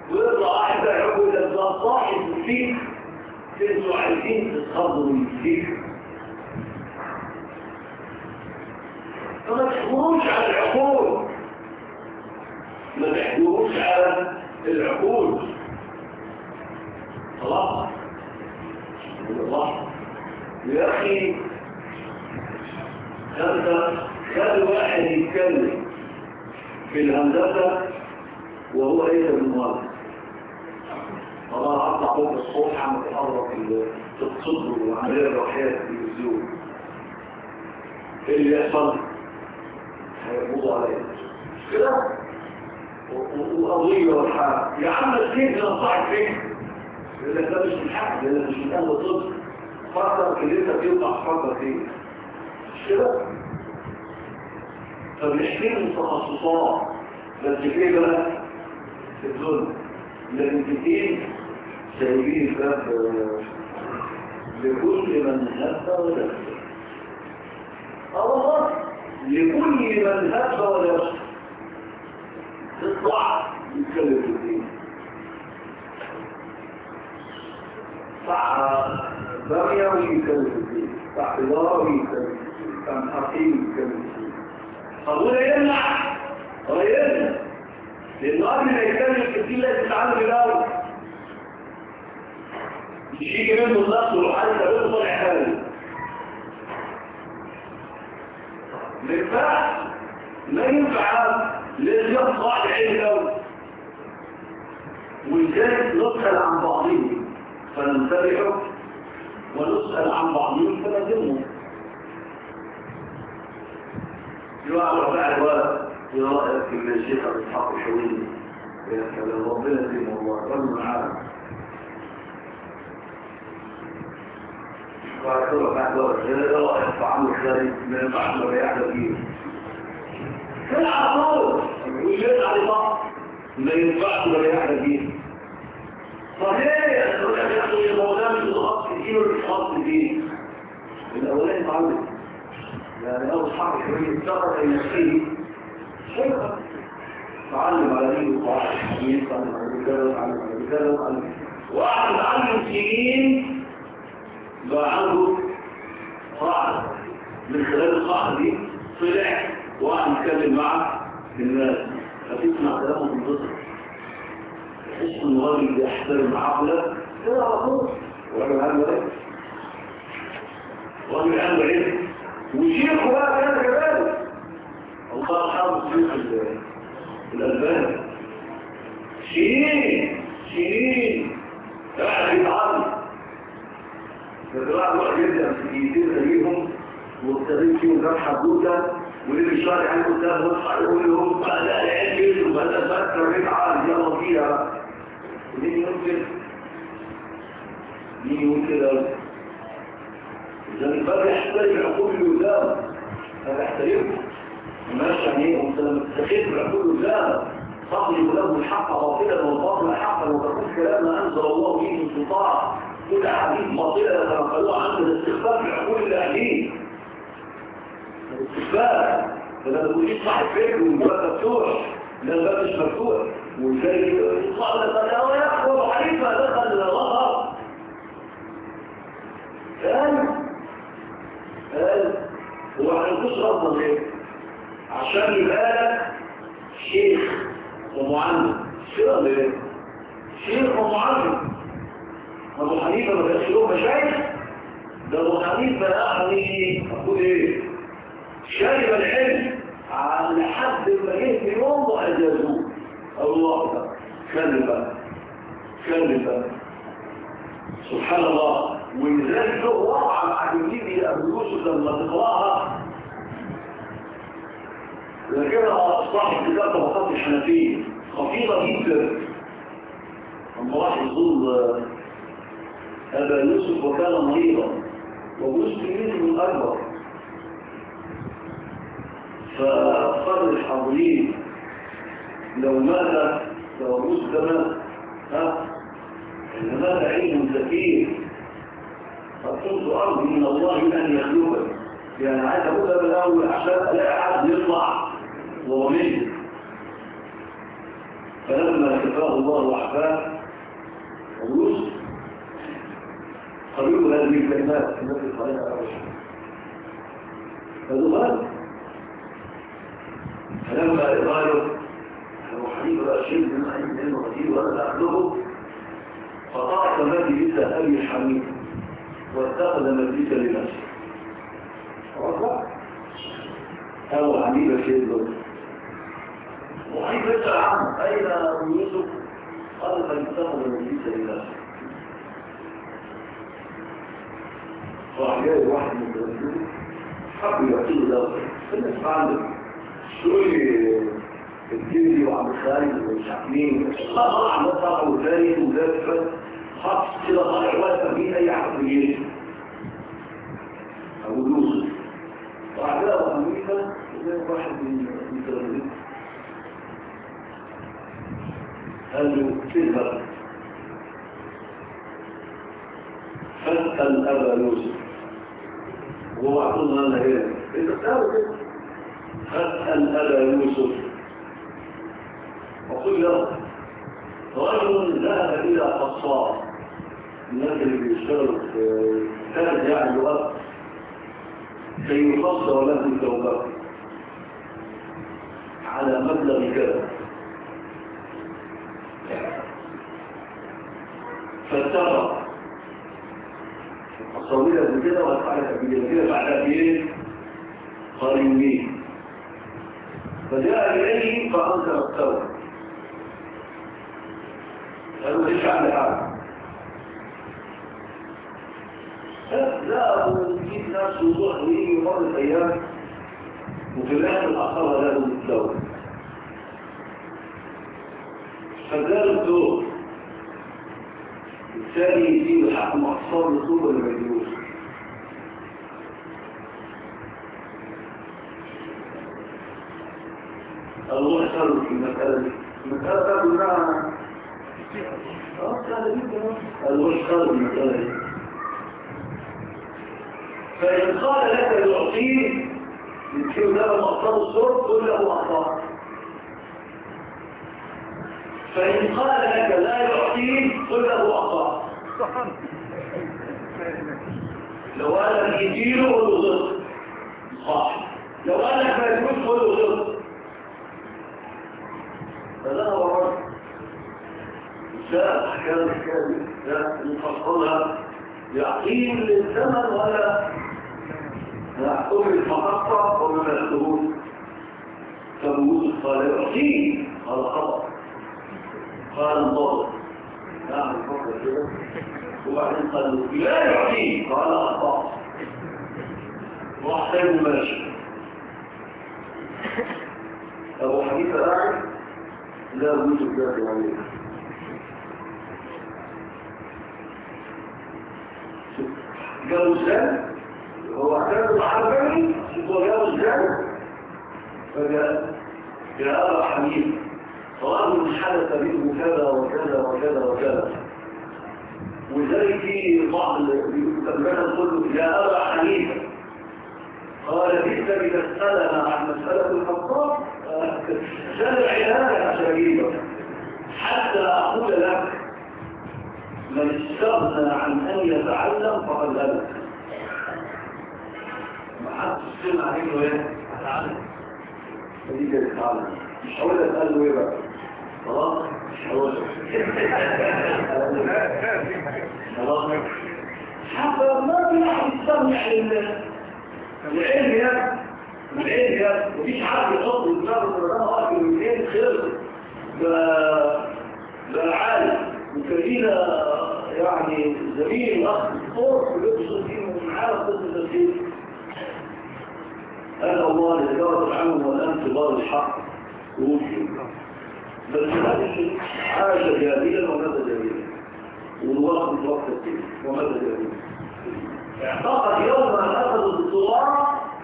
ويطلع واحد بقى يقول لك ده صاحب الفيك انتوا عايزين تتخضوا من الفيك فما تحكموش على العقول ما تحكموش على العقول خلاص الله يا اخي خد خد واحد يتكلم في الهندسه وهو ليس بالمال الله اطلع فوق الصبح عم تتحرك الصدر وعمليه الروحيه في التلفزيون ايه اللي يحصل؟ هيقبضوا عليا كده وقضيه والحال يا عم السيف نصحك فيك يقول لك ده مش من حق ده مش من اهل الطب فكر في اللي انت بيوقع فكر فيه مش كده؟ فبنحكي من تخصصات بس ايه بقى؟ في الظلم لكن كتير سايبين باب لكل من هب ولبس الله لكل من هب ولبس تطلع يتكلم في الدين صح بغية ويتكلم في الدين صح خضار ويتكلم في الدين صح حقيم ويتكلم في الدين أقول يمنع ولا يمنع لأنه قبل ما يتكلم في الدين لازم يتعلم الأول مش يجي منه النفس وحالي تقول طلع حالي ما ينفعش ما ينفع لازم يقطع العلم الأول ولذلك نسأل عن بعضهم فننتبه ونسأل عن بعضهم فنذمه يوعى رفع الوقت يا رأيك في الشيخ إسحاق الحويني يا سلام ربنا يديم الله رجل معانا قال له بعد وقت يا رأيك في عمل خارج من بعد ما يعلم فيه كل عطول ويجب على بعض ما ينفعش ولا يعلم فيه صحيح يقول لك يا اخي الموضوع مش الخط كتير والخط كتير الاولاني تعلم يعني أول حرف شوية اتجرد أن يشتري شيخا تعلم على دين وقاعد حديث تعلم على الرجال تعلم على الرجال تعلم واحد عنده سنين بقى عنده قاعدة من خلال القاعدة دي طلع واحد يتكلم مع الناس فتسمع كلامه من ضد تحس ان الراجل بيحترم عقلك كده على طول وراجل عنده ايه؟ راجل عنده ايه؟ وشيخه بقى كان كذلك الله يرحمه الشيخ الألباني سنين سنين قاعد يتعلم فقراء واحد يبدأ في ايدين خليهم وابتدين فيهم كام حدوته واللي مش راضي عنه قدام وصحى يقول لهم بقى لا العلم يجب بقى لا تفكر يتعال يلا فيها مين يقول كده؟ مين يقول كده؟ إذا الباب يحترم العقول اللي قدام هذا يحترمه ماشي يعني ايه وانت لما تستخدم العقول اللي قدام تقلب له الحق باطلا والباطل حقا وتقول كلام ما انزل الله به من سلطان كل حديث باطلا يتنقلوه عنه الاستخفاف العقول اللي قاعدين الاستخفاف فلما تقول ايه صاحب فكر والباب مفتوح لا الباب مش مفتوح وازاي يطلع لك هو ياخد حديث دخل الغلط قال قال هو هنقص ربنا ليه عشان يبقى لك شيخ ومعلم شيخ ليه شيخ ومعلم ابو حنيفه ما كانش له مشايخ ده ابو حنيفه يعني اقول ايه شارب العلم على حد ما جه في يوم واجازوه الله اكبر كلم بقى كلم بقى سبحان الله ولذلك له وقع مع جميل ابو يوسف لما تقراها ذكرها صاحب كتاب طبقات الحنفيه خطيره جدا لما راح يزور ابا يوسف وكان مريضا وابو يوسف تلميذه من اكبر فقال الحاضرين لو مات لو ابو يوسف ده مات ها ان مات علم ذكي فقلت أرضي من الله أن يخلوك يعني عايز أقولها بالأول عشان ألاقي حد يطلع وهو مني فلما كفاه الله وعفاه ويوسف قريب هذه الكلمات التي قالها الرسول فدخل فلما قالوا لو حبيب رشيد من عند المغدير وانا اخذه فقعت مجلس ابي الحميد واتخذ مجلسا لنفسه رفع أبو حبيب الشيء دول وحيث يسأل عنه أين أبو يوسف قال فلتخذ مجلسا لنفسه راح جاي واحد من الرجل حب يعطيه دولة فالناس عنده شوي الجندي وعبد الخالد ومش عارف مين الله عم طلع وثاني وثالث حط كده طالع واقف فيه اي حد يجي ابو يوسف راح جاء ابو حنيفه زي واحد من المترددين قال له اذهب فاسال ابا يوسف وهو عطونا لنا هنا انت بتعرف كده فاسال ابا يوسف وقل له رجل ذهب الى قصار الناس اللي بيشتغلوا في كانت يعني وقت كي يقصر له الزوجات على مبلغ كذا فاتفق الصويلة بكده واتفعلت بكده بعد بيه قريبين فجاء إليه فأنكر التوبة قالوا ليش على هذا لا ويجيب ناس وضوح ويجي مر الأيام وفي الآخر أخر له الدولة فقال الدور الثاني يجيب حق مقصار لطول المجلوس الله يسأله في المسألة دي المسألة تقول لها اه سهلة جدا الله يسأله المسألة دي فإن قال لك يعطيه يمكن له مقصر الصوت قل له أخطاء فإن قال لك لا يعطيه قل له أخطاء لو قال لك يديله قل له ضد صح لو قال لك ما يجوز قل له ضد فده هو الرد لا أحكام الحكاية لا نفصلها يعطيه للزمن ولا يحكم المحطة ومن الخروج فبوز قال يعطيه قال خطأ قال انظر نعم الفقر كده وبعدين قال لا يعطيه قال أخطأ واحتاج ماشي أبو حنيفة قاعد لا وجود ذات عليه جوزان هو اعتاد الحربي هو جوزان فجاء جاء أبا حنيفة رجل حدث منه كذا وكذا وكذا وكذا وذلك في بعض المثل كله يا أبا حنيفة قال بئس إذا سألنا عن مسألة الخطاب سأل عناية عشان أجيبك حتى أقول لك من استغنى عن أن يتعلم فقد هلك ما حدش سمع عنه ايه؟ هتعلم فدي كده تتعلم مش هقول لك قال له ايه بقى خلاص مش هقول لك خلاص حتى ما في احد يستمع للعلم يا العلم يا مفيش حد يحط الدماغ في الرمى واقف من ايه خير ده عالم وكلينا يعني زميل اخ دكتور في لبس الدين ومعاه قسم التفسير أنا الله لإدارة العلم والآن كبار الحق ووجه بس هذه حاجة جاهلة وماذا جاهلة والوقت وقت الدين وماذا جاهلة اعتقد يوم أن أخذ الدكتوراه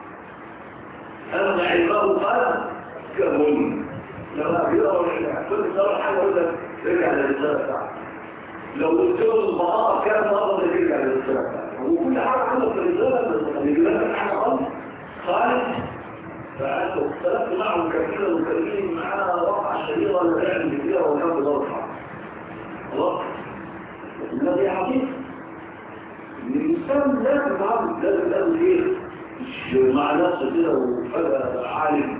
أن علمه قد كمل لما بيقرأ كل مرة حاجة أقول لك رجع للرسالة بتاعتك لو قلت له البقاء كان مرة ترجع للرسالة بتاعتك وكل حاجة عندك في الرسالة بس بيجي لك حاجة غلط خالد فأنت اختلفت معه كثيرا وكثيرا معاه وقع شهيرا ولا يعلم كثيرا ولا عاقل لازم لازم ايه مش مع نفسه كده وفجأة عالم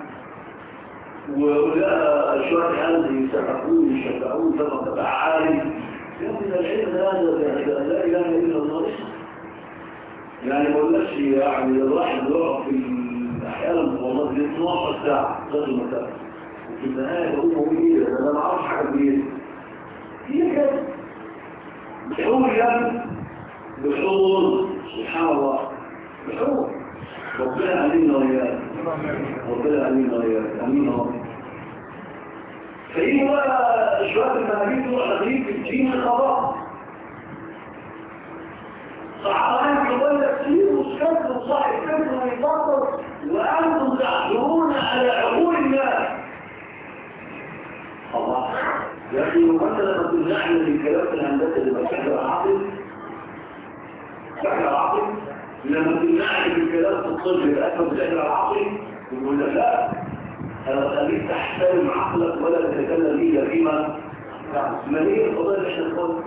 ولقى شوية عالم يسحقون يشجعون لما تبقى عالم يمكن العلم هذا لا إله إلا الله يعني ما قلناش يعني الواحد يقعد في احيانا والله دي 12 ساعه غير المساء وفي النهايه بقول هو ايه انا ما اعرفش حاجه كبيره هي كده بحور يعني بحور سبحان الله بحور ربنا علينا وياك ربنا علينا وياك امين يا رب فايه بقى شويه المناهيج دول داخلين في الدين الخبر صحابان يقول لك سيروا الشكل وصاحب فكر ويفكر وانتم تحضرون على عقول الناس الله يا اخي مثلا لما كنا نعمل الكلام في الهندسه اللي بتحضر العقل بتحضر العقل لما كنا نعمل الكلام في الطب اللي اكثر بتحضر العقل يقول لك لا انا خليك تحترم عقلك ولا تتكلم به فيما ما هي القضايا اللي احنا نقولها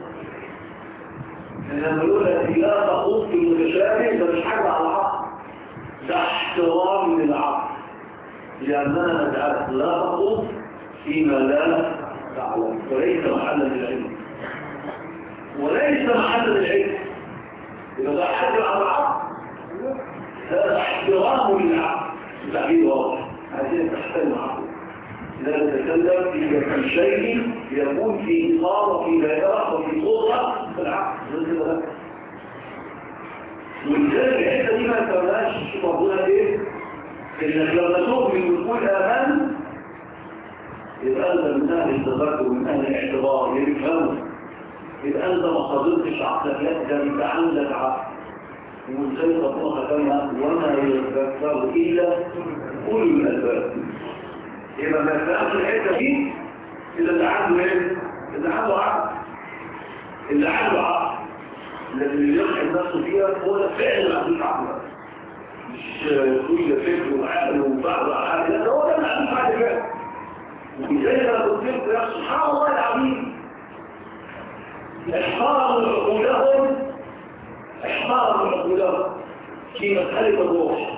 لما يقول لك لا تخوض في المتشابه ده مش حاجة على العقل ده احترام للعقل لأننا نجعل لا تخوض فيما لا تعلم وليس محلا للعلم وليس محلا للعلم إذا ده حاجة على العقل هذا احترام للعقل تعبير واضح عايزين تحترم عقله لا نتكلم في شيء يكون في إطار وفي دائرة وفي قدرة في العقل ولذلك الحته دي ما تبقاش موجوده ايه؟ انك لما تؤمن وتقول امان يبقى انت من اهل التذكر ومن اهل الاعتبار يفهموا يبقى انت ما قدرتش عقلك لا ده انت عندك عقل وازاي ربنا ختمها وما يتذكر الا اولي الالباب يبقى ما يفهمش الحته دي اذا اللي عنده ايه؟ اللي عنده عقل اللي عنده عقل الذي يلقي نفسه فيها هو فعلا ما عندوش عقل مش كل فكر وعقل وبعض عقل لا هو ده ما عندوش عقل فعلا وزي ما قلت لكم يا سبحان الله العظيم احترموا عقولهم احترموا عقولهم في مسألة الروح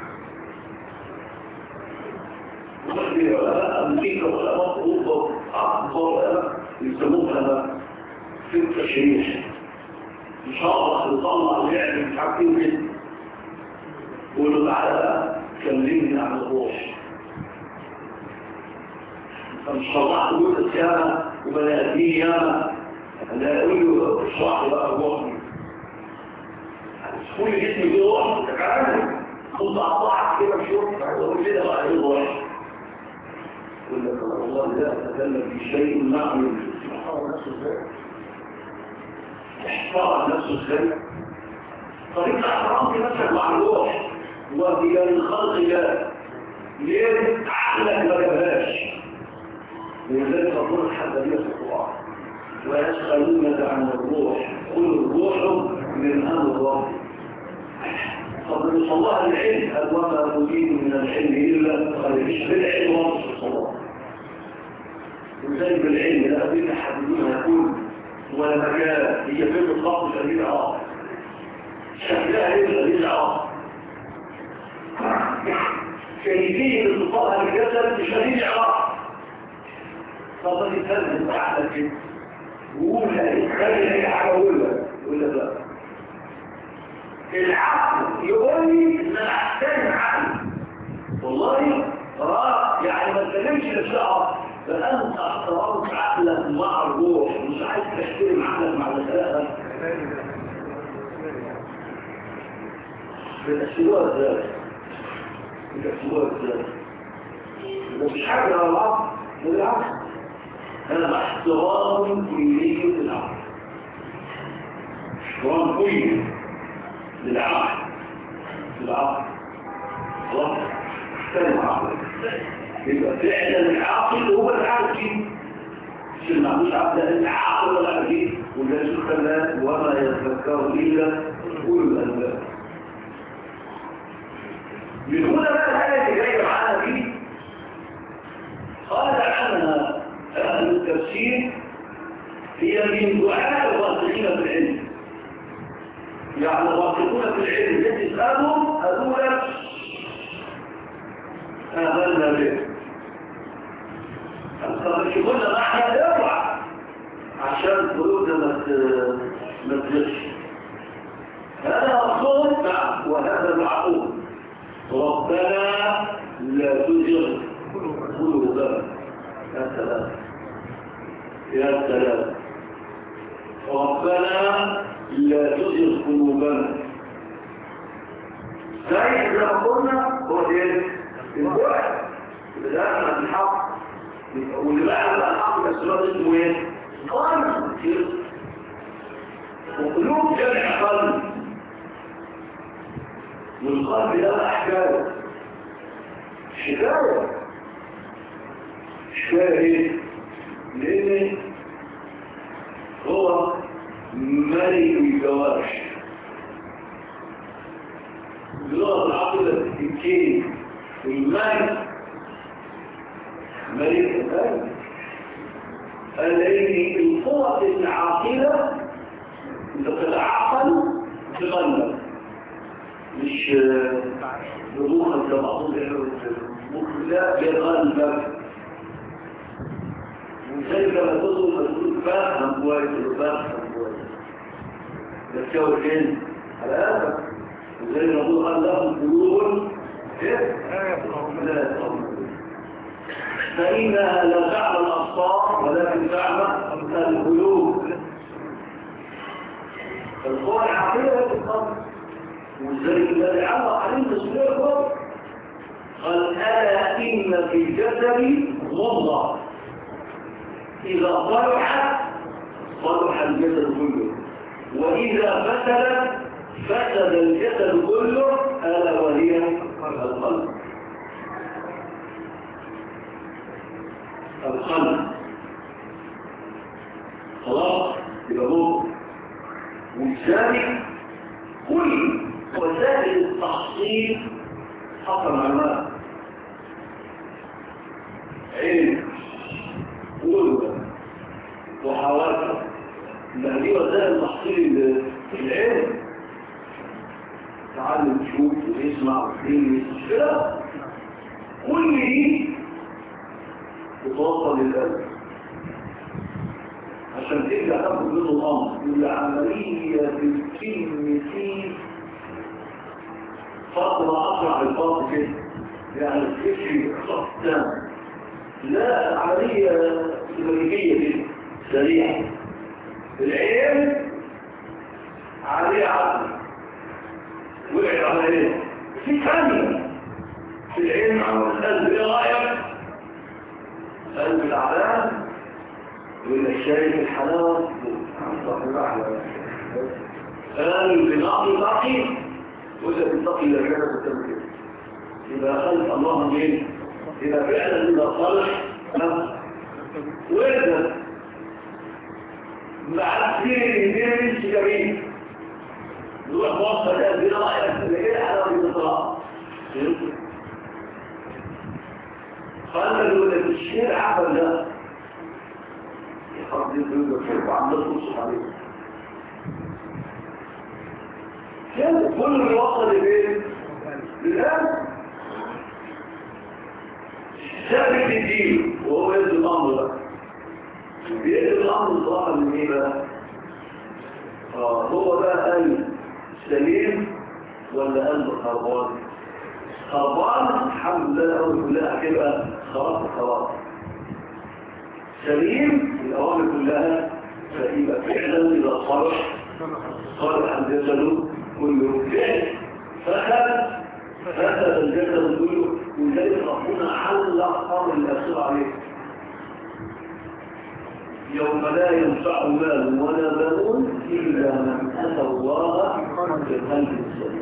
وفي علماء أمريكا وعلماء أوروبا أكبر علماء يسموها في التشريح ان شاء الله نطلع لعب مش عارفين كده قولوا تعالى كلمني عن الروح فمش طلعت قول السيامة وبناديه ياما انا اقول له اشرح لي بقى الروح دي كل جسمي فيه روح تكلم كنت اطلعت كده بشوف اقول كده بقى ايه الروح يقول لك والله لا اتكلم في شيء معنى سبحان الله نفسه ازاي احترم نفسه ازاي طريقة احترام نفسك مع الروح وهي من خلق الله ليه عقلك ما جابهاش ولذلك ربنا حتى بيها في القرآن ويسألونك عن الروح قل الروح من أمر الله طب نصلها العلم هل وما نريد من العلم إلا خليش بالعلم ونصر الصلاة وزي بالعلم لا أبيك حديثين يكون ولا مكان هي فين الضغط شديد عراق شكلها هي شديد عراق كيفية اتصالها بالجسد بشديد عراق فضل يتكلم بتاعتك كده وقول لها خلي اي حاجه اقول لك يقول لك لا العقل يقول لي ان انا احتاج عقل والله اه يعني ما تكلمش للشعر فأنت احترمت عقلك مع الروح مش عايز تحترم عقلك مع الثلاثة بتأثيرها ازاي بتأثيرها ازاي ده مش حاجة على العقل بالعكس أنا باحترام كلية العقل احترام كلي للعقل للعقل خلاص احترم عقلك يبقى فعلا العاقل هو العاقل مش المعموش عقل العاقل ولا العاقل ولا شكرا وما يتذكر الا اولو الالباب من هنا بقى الآية اللي جاية معانا دي قال عنها أهل التفسير هي من دعاء الراسخين في العلم يعني الراسخون في العلم الذي تسألهم قالوا لك آمنا به فمش قلنا ما احنا يرفع عشان قلوبنا ما تزلش هذا مقصود وهذا معقول ربنا لا تزغ قلوبنا يا سلام يا سلام ربنا لا تزغ قلوبنا زي ما قلنا هو ده البعد بدأنا الحق واللي بقى بقى الحق الأسرار اسمه ايه؟ قلب وقلوب جمع قلب والقلب ده أحكام شكاية شكاية ايه؟ لأن هو ملك الجوارح بلغة العقل الكين الملك ملك القلب الذي القوة العاقلة تتعقل بقلبك مش بروحا كبعضهم لا بقلبك وذلك لما تظل مسؤول فاهم كويس فاهم كويس تتكون فين؟ على قلبك وزي ما نقول قال لهم قلوب لا يفهمون فإنها لا تعمى الأبصار ولكن تعمى القلوب القوى العقيدة تتقبل وزي الذي علق عليه مسؤولية القبر قال ألا إن في الجسد مضغة إذا صلحت صلح الجسد كله وإذا فسدت فسد الجسد كله ألا وهي القلب القلب خلاص يبقى هو ولذلك كل وسائل التحصيل حصل معلومات علم قلوة وحواسة ما دي وسائل تحصيل العلم تعلم تشوف وتسمع وتسمع كده كل دي تتوصل للقلب عشان تبدا تاخد منه الامر العمليه بتتم في فتره اسرع الفاظ كده يعني تمشي خط تام لا عمليه سلوكيه كده سريعه العين عليه عقل وقعت على ايه في ثانيه في العين على القلب ايه رايك قلب العلام ولا الشاي في الحلاوة قال بناقي باقي ولا بنتقي لكذا بالتمكين إذا خلف الله منه إذا فعلا إذا صلح نفسه وإذا مع كثير من الناس جميل يروح موصل ده بلا رأيك لكي حلاوة الإطلاق قال له في الشير عقل ده يحرد الدنيا فوق وعمل تصف عليه كان كل اللي وصل لفين للآن ثابت الدين وهو يد الأمر ده بيد الأمر صراحة من ايه بقى آه هو بقى قلب سليم ولا قلب خربان خربان الحمد لله أول كلها هتبقى خلاص خلاص سليم الأوامر كلها فإذا فعلا إذا صلح صلح الجسد كله فعل فخل فسد الجسد كله ولذلك ربنا علق أمر الأسر عليه يوم لا ينفع مال ولا بنون إلا من أتى الله بقلب سليم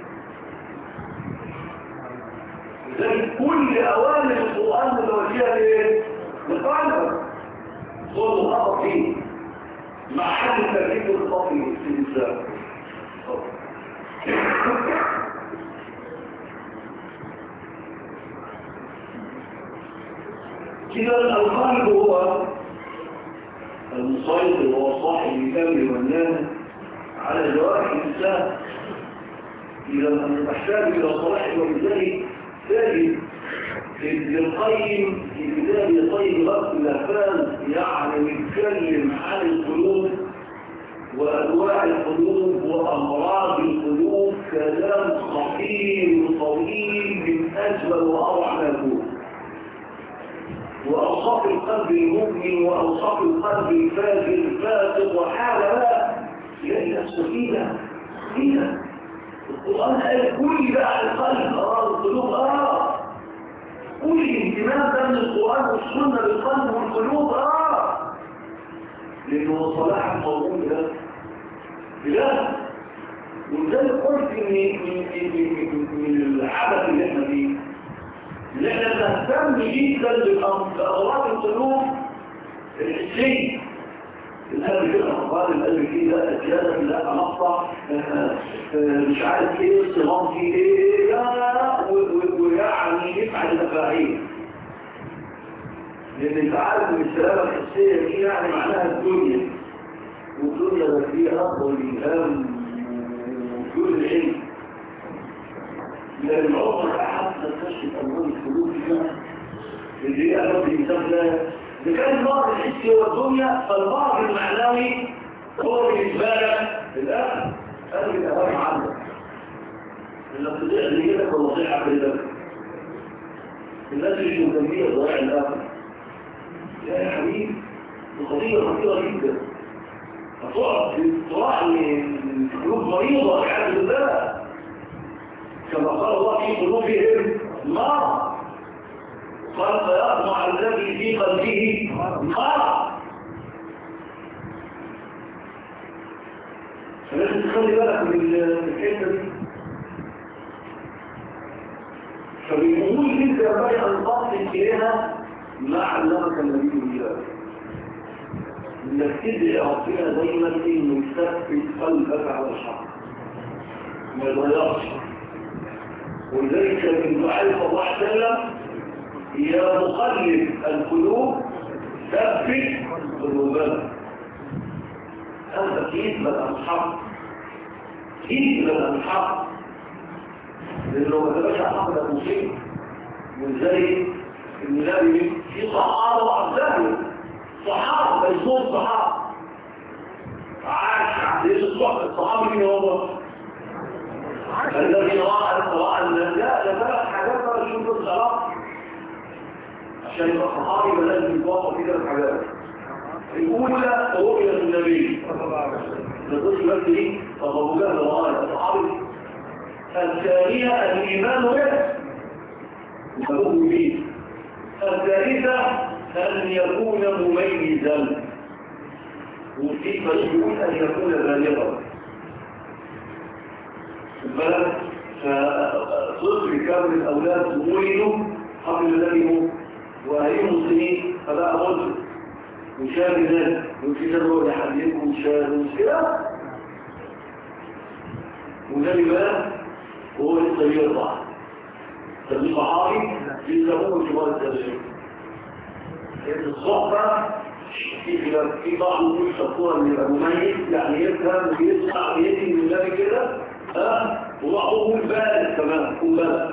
زي كل أوامر القرآن متوجهة لإيه؟ لقلبك صوت الخطأ فيه مع حد تركيب الخطأ في الإنسان إذا القلب هو المسيطر هو صاحب الكامل والنام على جوارح الإنسان إذا نحتاج إلى صلاح ولذلك تجد ابن القيم في كتاب طيب غرب الأفلام يعني يتكلم عن القلوب وأنواع القلوب وأمراض القلوب كلام خطير وطويل من أجمل وأروع ما يكون وأوصاف القلب المؤمن وأوصاف القلب الفاجر الفاسق وحالة بقى يلاقي نفسه فينا فينا القرآن قال كل بقى القلب أراد القلوب آه كل اهتمام ده من القرآن والسنة بالقلب والقلوب آه لأنه صلاح الموضوع ده بجد ولذلك قلت ان من, من, من العبث اللي احنا فيه ان احنا نهتم جدا بأمراض القلوب الحسية القلب كده أخبار القلب فيه لا زيادة لا مقطع مش عارف ايه الصغام فيه ايه لا ويعني يفعل الأفاعيل لأن انت عارف ان السلامة الحسية دي يعني معناها الدنيا والدنيا ده فيها أفضل الإلهام وجود العلم لأن العمر أحد تكتشف أمور القلوب فيها اللي هي أمر الإنسان ده إذا كان المرض الحسي هو الدنيا فالمرض المعنوي هو بالنسبة لك الأخذ قلب الأهام عندك إنك تضيع نيتك ولا تضيع عقلتك الناس مش مهتمية بضياع الأخذ يا حبيبي القضية خطيرة جدا هتقعد تراعي قلوب مريضة والعياذ بالله كما قال الله في قلوبهم مرض قال فيطمع الذي في قلبه مرض فلازم تخلي بالك من الحته دي فبالامور دي ينبغي ان تصل اليها ما علمك النبي اياه انك تدعي ربنا دايما انه يثبت قلبك على الحق ما يضيعش ولذلك من دعاء صلى الله عليه وسلم يا مقلب القلوب ثبت قلوبنا هذا كيف بقى الحق كيف بقى الحق لانه ما تبقاش حق ده مصيبه ولذلك النبي في صحابه وعبدالله صحابة مجنون صحابة عاش ليش الصحابة الصحابة مين هو الذي راى القراءة لا لا ثلاث حاجات بقى شوف الصلاة عشان يبقى صحابي لازم يتوقف في ثلاث حاجات الأولى رؤية النبي نقول بس دي طب أبو جهل رأى الصحابي الثانية الإيمان به وتقوم به الثالثة أن يكون مميزا وفي مجهول أن يكون بالغا البلد فصدر كامل الأولاد ولدوا قبل الذي وأهلهم سنين فبقى مسلم وشاب ذلك وفي تدعو لحديثكم شاب وكده وده بقى هو الطريق الضعف فالصحابي يسموه كبار التابعين الصحبة في في بعض الناس يشوفوها ان يبقى مميز يعني يفهم ويسمع ويدي من الله كده ها وبعضهم بالغ كمان يكون بالغ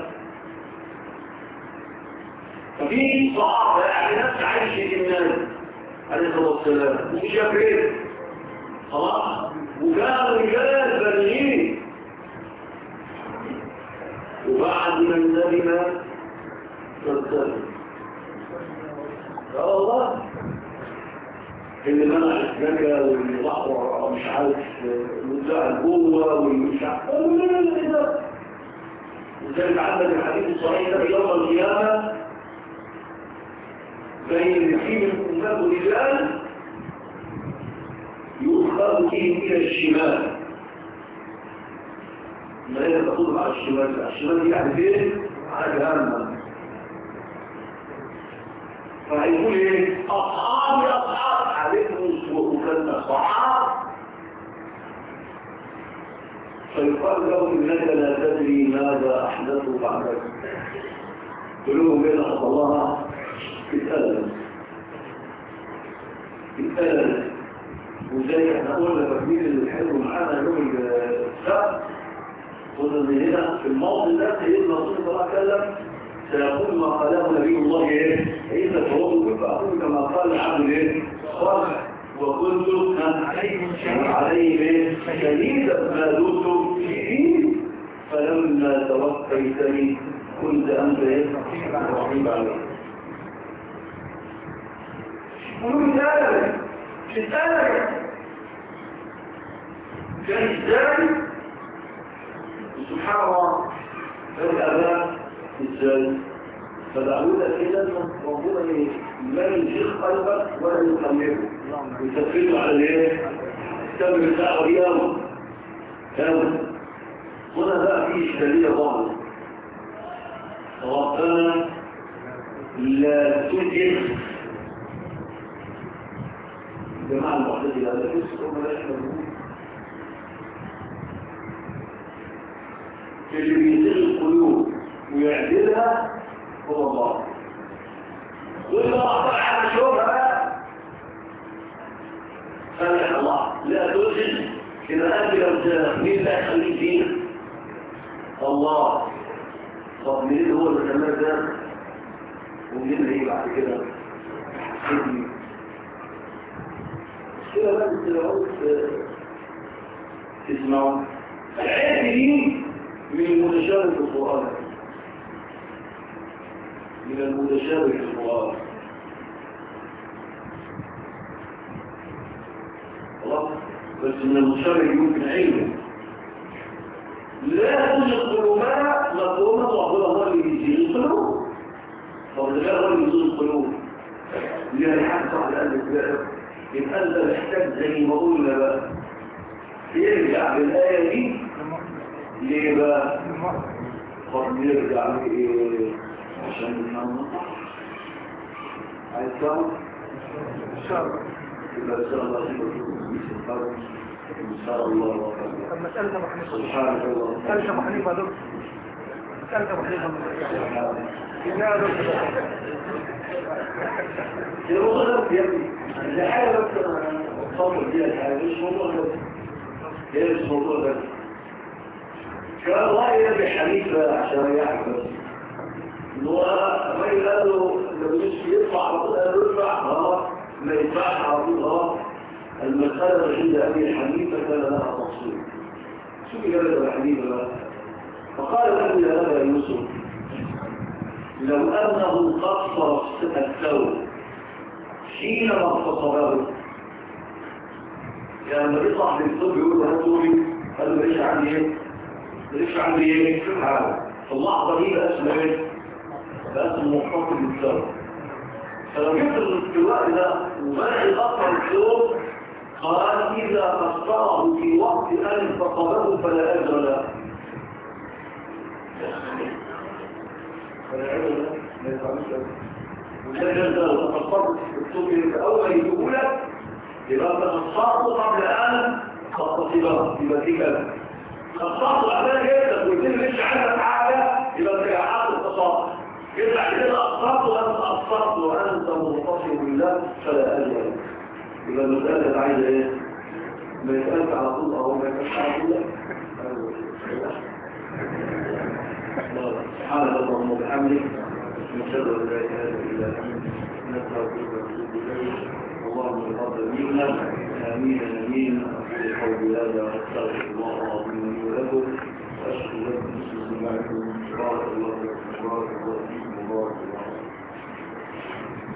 ففي صحابة يعني نفس عايشة الناس عليه الصلاة والسلام وشافين خلاص وكانوا رجال بالغين وبعد ما النبي مات صدقوا يا الله اللي منع الزكاة واللي ضحوا مش عارف مدعي القوة واللي مش عارف وذلك عندك الحديث الصحيح ده يوم القيامة بين في من أمام الرجال يؤخذ فيهم إلى الشمال ما هي تقول على الشمال على الشمال دي يعني فين؟ على جهنم فهيقول ايه اصحابي اصحاب عليكم وكان اصحاب فيقال له انك لا تدري ماذا احدثوا بعدك قلوب بين الله اتألم اتألم وزي احنا قلنا تكميل الحلو معانا يوم السبت قلنا ان هنا في الموضوع ده سيدنا رسول الله صلى الله عليه وسلم سيقول ما قاله نبي الله ايه فإن فوض كل أقول كما قال العبد ايه صالح وكنت عليه ايه شديدا ما دمت فيه فلما توفيتني كنت أنت ايه رحيم عليه قولوا مثالا مثالا كان ازاي سبحان الله فالأباء ازاي فدعونا كده ربنا لا يشيخ قلبك ولا يقلبه يثبته على الايه تم الدعوه دي قوي قوي هنا بقى في اشكاليه ظاهره ربنا لا تدرك جماعه المعتزله هذا فسق وما لا يحملون اللي بيزيل القلوب ويعدلها هو الله وإذا أخطأ على شوفها بقى سمح الله لا تلزم إذا أنت لو مين لا يخليك فينا الله طب مين هو اللي كمان ده ومين اللي هي بعد كده سيدي كده بقى انت تسمعوا الآيات دي من المتشابه في القرآن من المتشابه في القرآن خلاص بس من المتشابه يمكن علمه لا توجد قلوبنا مفهومة ربنا هو اللي يزيل القلوب طب ده هو اللي يزيل القلوب اللي هيحدث على قلب الكلام يبقى انت محتاج زي ما قلنا بقى يرجع للآية دي ليه بقى؟ طب نرجع لإيه؟ عشان نفهم عايز تعرف؟ ان شاء الله يبقى إن شاء الله سيبقى إن شاء الله طب مسألة ابو حنيفه سبحانك اللهم مسألة ابو حنيفه يا دكتور مسألة ابو حنيفه لا يا دكتور دي موضوع ده يا ابني دي حاجة بس اتفضل فيها الحاجة مش موضوع ده هي مش موضوع ده كان رأي أبي حنيفة عشان يعرف بس إن هو الراجل قال له لو مش يدفع على طول قال له يدفع اه ما يدفعش على طول اه المسألة عند أبي حنيفة كان لها تفصيل شو قال أبي حنيفة بقى فقال له يا أبا يوسف لو أنه قصر الثوب حينما اغتصبه يعني لما يطلع من الثوب يقول له هاتولي قال له ليش عندي ايه؟ ليش عندي ايه؟ حاجة في اللحظة دي بقى اسمه ايه؟ بقى اسمه محتفظ بالثوب فلو جبت الاستواء ده وبدأ يقطع الثوب قال إذا قصره في وقت أن اغتصبه فلا أجر له وده لو تفكرت في الكتب اول يقول لك يبقى انت خصصته قبل ان تختصبها يبقى في كذا خصصته قبل كده وقلت لي مش عندك حاجه يبقى انت حاطط تصاص يطلع كده اقصرت وانت اقصرت وانت منتصر بالله فلا اجر لك يبقى المساله عايزه ايه؟ ما يسالك على طول او ما يسالك على طول سبحانك اللهم وبحمدك نشهد ان لا اله الا انت نستغفرك ونتوب اليك اللهم تقبل منا امين امين بقول هذا استغفر الله العظيم